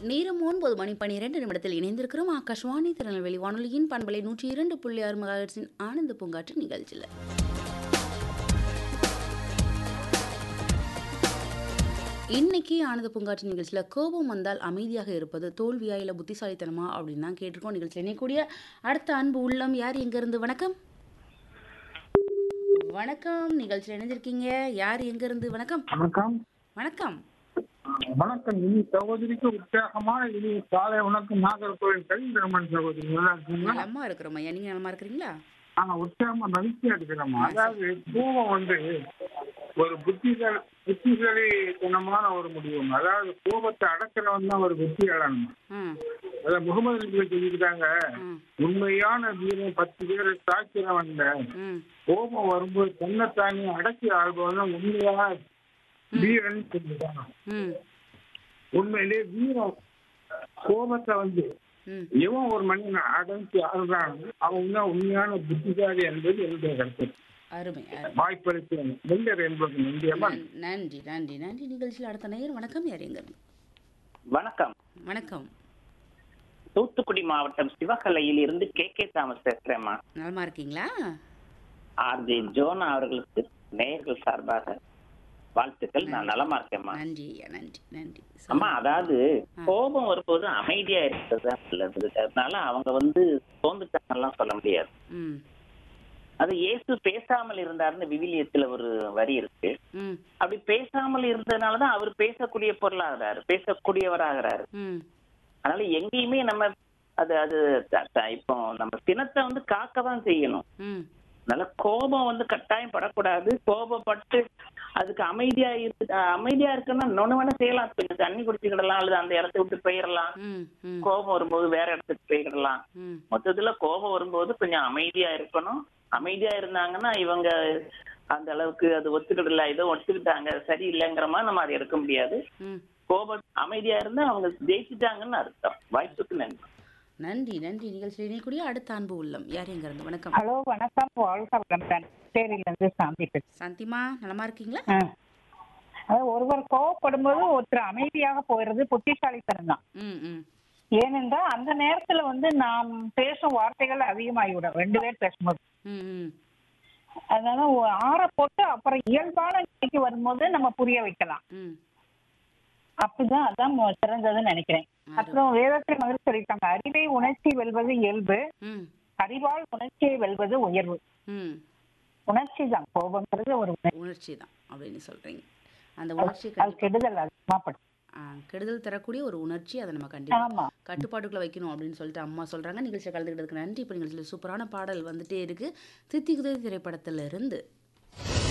நேரம் ஒன்பது மணி பனிரெண்டு நிமிடத்தில் இணைந்திருக்கிறோம் ஆகாஷ்வாணி திருநெல்வேலி வானொலியின் பண்பலை நூற்றி இரண்டு புள்ளி ஆறு மெகாஹெர்ட்ஸின் ஆனந்த பூங்காற்று நிகழ்ச்சியில் இன்னைக்கு ஆனந்த பூங்காற்று நிகழ்ச்சியில் கோபம் வந்தால் அமைதியாக இருப்பது தோல்வியா இல்லை புத்திசாலித்தனமா அப்படின்னு தான் கேட்டிருக்கோம் நிகழ்ச்சியில் இணையக்கூடிய அடுத்த அன்பு உள்ளம் யார் எங்கேருந்து வணக்கம் வணக்கம் நிகழ்ச்சியில் இணைஞ்சிருக்கீங்க யார் எங்கேருந்து வணக்கம் வணக்கம் வணக்கம் வணக்கம் இனி சகோதரிக்கு உற்சாகமான இனி காலை வணக்கம் நாகர்கோவில் கலிந்திரமன் சகோதரி நல்லா இருக்கீங்களா நலமா இருக்கிறோம் ஐயா நீங்கள் நலமா இருக்கிறீங்களா ஆனா உற்சாகமா மகிழ்ச்சியா இருக்கிறோம் அதாவது கோபம் வந்து ஒரு புத்திகள் புத்திகளி குணமான ஒரு முடிவும் அதாவது கோபத்தை அடக்கிறவன் தான் ஒரு புத்தியாளன் ம் அதாவது முகமது நபி சொல்லியிருக்காங்க ம் உண்மையான வீரன் பத்து பேரை தாக்கிறவன் ம் கோபம் வரும்போது தன்னைத்தானே அடக்கி ஆள்பவன் தான் உண்மையான வீரன் சொல்லியிருக்காங்க ம் உண்மையிலே வீரம் கோபத்தை வந்து ம் எவன் ஒரு மனிதனை அடங்கி ஆடுறான் அவன் தான் உண்மையான புத்திசாலி என்பது என்னுடைய கருத்து அருமை அருமை வாய்ப்பளித்தேன் வெள்ளர் என்பது இந்தியமா நன்- நன்றி நன்றி நன்றி நிகழ்ச்சியில் அடுத்த நேயர் வணக்கம் யார் எங்க இருந்து? வணக்கம் வணக்கம் தூத்துக்குடி மாவட்டம் சிவகலையில் இருந்து கே கே தாமஸ் பேசுறேம்மா நலமா இருக்கீங்களா ஆர்ஜே ஜோனா அவர்களுக்கு நேயர்கள் சார்பாக வாழ்த்துக்கள் நான் நலமா இருக்கேம்மா நன்றி ஐயா நன்றி நன்றி அம்மா சொல்லுங்க. அதாவது கோபம் வரும்போது அமைதியா இருக்கிறது நல்லது அதனால அவங்க வந்து சோர்ந்துட்டாங்கலாம் சொல்ல முடியாது ம் அது இயேசு பேசாமல் இருந்தாருன்னு விவிலியத்துல ஒரு வரி இருக்கு ம் அப்படி பேசாமல் இருந்ததுனாலதான் அவர் பேசக்கூடிய பொருளாகிறாரு பேசக்கூடியவராகிறாரு ம் அதனால எங்கேயுமே நம்ம அது அது த- த- இப்போ நம்ம சினத்தை வந்து காக்க தான் செய்யணும் ம் அதனால கோபம் வந்து கட்டாயம் படக்கூடாது கோபப்பட்டு அதுக்கு அமைதியா இருக்கு அஹ் அமைதியா இருக்குன்னா இன்னொன்னு வேணா செய்யலாம் கொஞ்சம் தண்ணி குடிச்சுக்கிடலாம் அல்லது அந்த இடத்த விட்டு போயிடலாம் ம் ம் கோபம் வரும்போது வேற இடத்துக்கு போய்க்கிடலாம் ம் மொத்தத்துல கோபம் வரும்போது கொஞ்சம் அமைதியா இருக்கணும் அமைதியா இருந்தாங்கன்னா இவங்க அந்த அளவுக்கு அது ஒத்துக்கிடல ஏதோ ஒத்துக்கிட்டாங்க சரியில்லைங்கிற மாதிரி நம்ம அதை எடுக்க முடியாது ம் கோபம் அமைதியா இருந்தா அவங்க ஜெயிச்சுட்டாங்கன்னு அர்த்தம் வாய்ப்புக்கு நன்றி நன்றி நன்றி நிகழ்ச்சியில் இணையக்கூடிய அடுத்த அன்பு உள்ளம் யார் எங்க இருந்து வணக்கம் ஹலோ வணக்கம் வாழ்க வளமுடன் சேரியிலேருந்து சாந்தி பேசுறேன். சாந்திமா நலமா இருக்கீங்களா ஆ அதாவது ஒருவர் கோவப்படும் போது ஒருத்தர் அமைதியாக போயிடுறது புத்திசாலித்தனம் தான் ம் ம் ஏனென்றால் அந்த நேரத்துல வந்து நாம் பேசும் வார்த்தைகள் அதிகமாகிவிடும் ரெண்டு பேர் பேசும்போது ம் ம் அதனால ஒ- ஆற போட்டு அப்புறம் இயல்பான நிலைக்கு வரும்போது நம்ம புரிய வைக்கலாம் ம் அப்படிதான் அதான் மொ- சிறந்ததுன்னு நினைக்கிறேன் அப்புறம் வேதத்தில் மகிழ்ச்சி சொல்லியிருக்காங்க அறிவை உணர்ச்சி வெல்வது இயல்பு ம் அறிவால் உணர்ச்சியை வெல்வது உயர்வு ம் உணர்ச்சி தான் கோபங்கிறது ஒரு உணர்ச்சி உணர்ச்சி தான் அப்படின்னு சொல்றீங்க அந்த உணர்ச்சி அது கெடுதல் அதிகமா படும் ஆ, கெடுதல் தரக்கூடிய ஒரு உணர்ச்சி அதை நம்ம கண்டிப்பா ஆமா கட்டுப்பாட்டுக்குள்ள வைக்கணும் அப்படின்னு சொல்லிட்டு அம்மா சொல்றாங்க நிகழ்ச்சியை கலந்துக்கிட்டதுக்கு நன்றி இப்போ நிகழ்ச்சியில் சூப்பரான பாடல் வந்துட்டே இருக்கு தித்தி குதிரை திரைப்படத்துல இருந்து